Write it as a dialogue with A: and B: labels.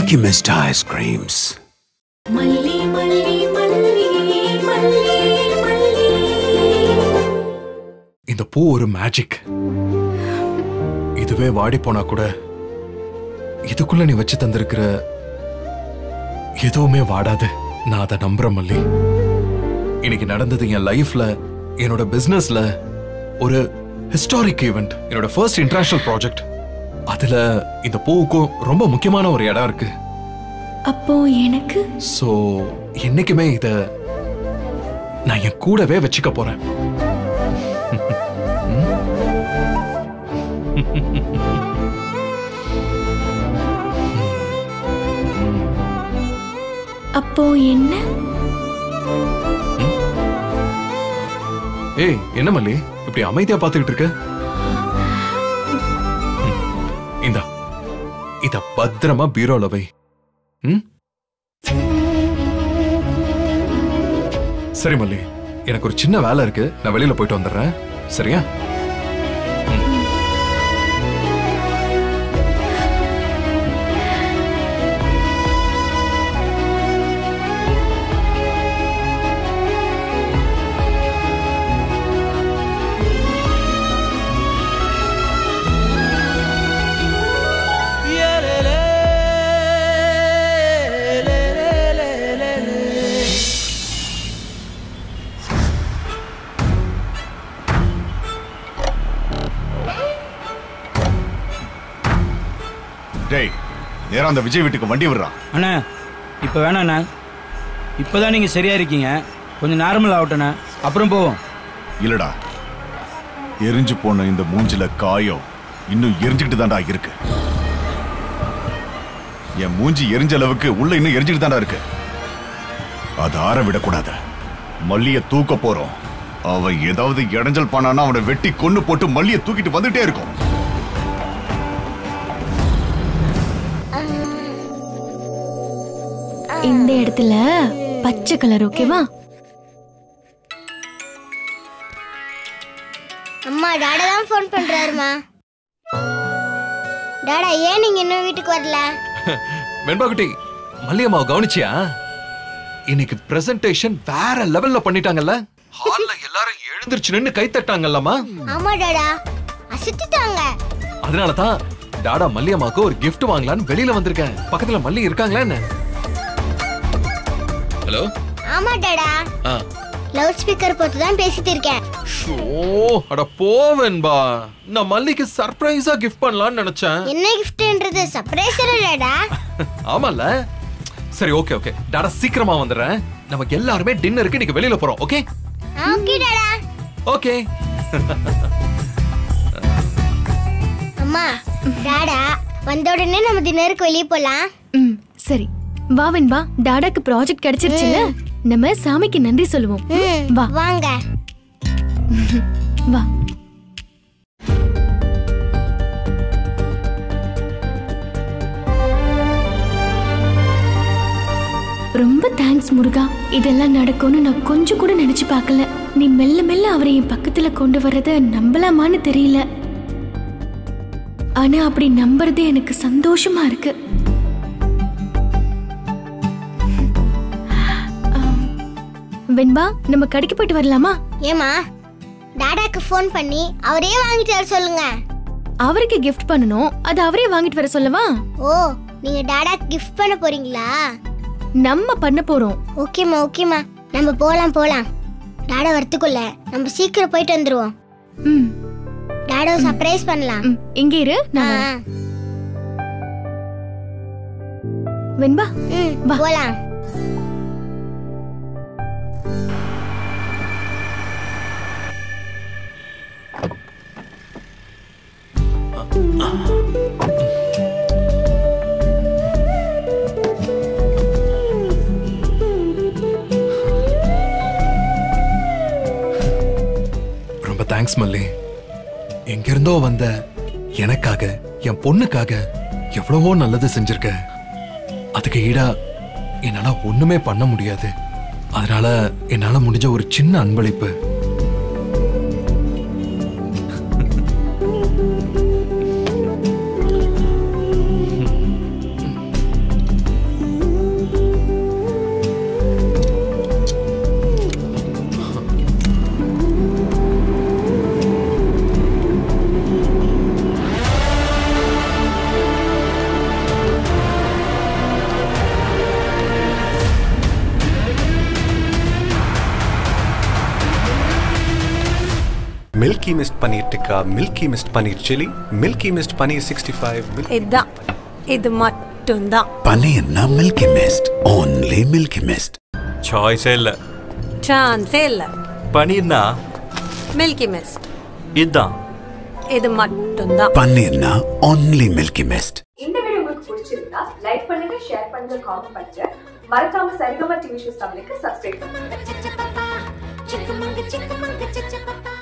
A: Milky Mist ice creams.
B: மல்லி மல்லி மல்லி மல்லி மல்லி
C: இந்த பூ ஒரு மேஜிக் இதுவே வாடி போனா கூட இதுக்குள்ள நீ வச்சு தந்திருக்கிற எதுவுமே வாடாது நான் அதை நம்புறேன் மல்லி இன்னைக்கு நடந்தது என் லைஃப்ல என்னோட பிசினஸ்ல ஒரு ஹிஸ்டாரிக் ஈவெண்ட் என்னோட ஃபர்ஸ்ட் இன்டர்நேஷனல் ப்ராஜெக்ட் அதுல இந்த பூவுக்கும் ரொம்ப முக்கியமான ஒரு இடம் இருக்கு
D: அப்போ எனக்கு
C: சோ என்னைக்குமே இத நான் என் கூடவே வச்சுக்க போறேன்
D: அப்போ என்ன
C: ஏய் என்ன மல்லி இப்படி அமைதியா பாத்துக்கிட்டு இருக்க ம், இந்தா இத பத்திரமா பீரோல வை ம்? சரி மல்லி எனக்கு ஒரு சின்ன வேலை இருக்கு நான் வெளியில போயிட்டு வந்துடுறேன் சரியா
E: டேய் நேரா அந்த விஜய் வீட்டுக்கு வண்டி விடுறான்
F: அண்ணா இப்போ வேணாண்ணா இப்போ தான் நீங்கள் சரியாக இருக்கீங்க கொஞ்சம் நார்மல் ஆகட்டண்ணா அப்புறம் போவோம்
E: இல்லடா எரிஞ்சு போன இந்த மூஞ்சில காயம் இன்னும் எரிஞ்சுக்கிட்டு தான்டா இருக்கு என் மூஞ்சி எரிஞ்ச அளவுக்கு உள்ள இன்னும் எரிஞ்சுக்கிட்டு தான்டா இருக்கு அது ஆற விடக்கூடாது மல்லிய தூக்க போறோம் அவன் ஏதாவது இடைஞ்சல் பண்ணானா அவனை வெட்டி கொன்னு போட்டு மல்லிய தூக்கிட்டு வந்துட்டே இருக்கும்
D: இந்த இடத்துல பச்சை கலர் ஓகேவா
G: அம்மா டாடா தான் ஃபோன் பண்றாருமா டாடா ஏன் நீங்க இன்னும் வீட்டுக்கு வரல
C: வெண்பாக்குட்டி மல்லியம்மாவை கவனிச்சியா இன்னைக்கு பிரசன்டேஷன் வேற லெவல்ல பண்ணிட்டாங்கல்ல ஹால்ல எல்லாரும் எழுந்திருச்சு நின்னு கை தட்டாங்கல்லம்மா
G: ஆமா டாடா அசத்திட்டாங்க
C: அதனால தான் டாடா மல்லியம்மாக்கு ஒரு gift வாங்கலான்னு வெளியில வந்திருக்கேன் பக்கத்துல மல்லி இருக்காங்களா என்ன ஹலோ
G: ஆமா டாடா
C: ஆ
G: லவுட் ஸ்பீக்கர் போட்டு தான் பேசிட்டு இருக்கேன்
C: ஷோ அட போவேன்பா நான் மல்லிக்கு சர்ப்ரைஸா கிஃப்ட் பண்ணலாம்னு நினைச்சேன்
G: என்ன கிஃப்ட்ன்றது சர்ப்ரைஸ் டாடா
C: ஆமால சரி ஓகே ஓகே டாடா சீக்கிரமா வந்துடுறேன் நமக்கு எல்லாருமே டின்னருக்கு இன்னைக்கு வெளியில போறோம் ஓகே
G: ஓகே டாடா
C: ஓகே
G: அம்மா டாடா வந்த உடனே நம்ம டின்னருக்கு வெளியே போலாம்
D: ம் சரி வா வெண்பா டாடாக்கு ப்ராஜெக்ட் கிடைச்சிருச்சுல நம்ம சாமிக்கு நன்றி சொல்லுவோம்
G: ம்,
D: வா
G: வாங்க
D: வா ரொம்ப தேங்க்ஸ் முருகா இதெல்லாம் நடக்கும்னு நான் கொஞ்சம் கூட நினைச்சு பார்க்கல நீ மெல்ல மெல்ல அவரை என் பக்கத்துல கொண்டு வர்றத நம்பலாமான்னு தெரியல ஆனா அப்படி நம்புறதே எனக்கு சந்தோஷமா இருக்கு ஆம். வெண்பா நம்ம கடைக்கு போயிட்டு வரலாமா
G: ஏமா டாடாக்கு ஃபோன் பண்ணி அவரே வாங்கிட்டு வர சொல்லுங்க
D: அவருக்கு கிஃப்ட் பண்ணணும் அது அவரே வாங்கிட்டு வர சொல்லவா
G: ஓ நீங்க டாடாக்கு கிஃப்ட் பண்ண போறீங்களா
D: நம்ம பண்ண போறோம்
G: ஓகேம்மா ஓகேம்மா நம்ம போலாம் போலாம் டாடா வரத்துக்குள்ள நம்ம சீக்கிரம் போயிட்டு வந்துருவோம்
D: ம்
G: டாடாவை சர்ப்ரைஸ் பண்ணலாம்
D: ம், இங்க இரு நான்
G: ஆ,
D: வரேன். வெண்பா
G: ம்,
D: வா.
G: போலாம்
C: ரொம்ப தேங்க்ஸ் மல்லி எங்கிருந்தோ வந்த எனக்காக என் பொண்ணுக்காக எவ்வளவோ நல்லது செஞ்சிருக்க அதுக்கு ஈடா என்னால ஒண்ணுமே பண்ண முடியாது அதனால என்னால முடிஞ்ச ஒரு சின்ன அன்பளிப்பு
A: Milky Mist paneer tikka Milky Mist paneer chilli Milky Mist paneer sixty five
H: இதுதான் இது மட்டும்தான்
I: பன்னீர்னா Milky Mist only Milky Mist
J: சாய்ஸே இல்லை
H: சான்ஸே இல்லை
J: பனீர்னா
H: மில்கி மிஸ்ட்
J: இதுதான்
H: இது மட்டும்தான்
I: பன்னீர்னா ஓன்லி மில்கி மிஸ்ட்
K: இந்த வீடியோ உங்களுக்கு பிடிச்சிருந்தா லைக் பண்ணுங்க ஷேர் பண்ணுங்க காமெண்ட் பண்ணுங்க மறக்காம சரிகமா டிவி ஷோஸ் தமிழுக்கு சப்ஸ்கிரைப் பண்ணுங்க
B: Chickamauga, chickamauga, chickamauga.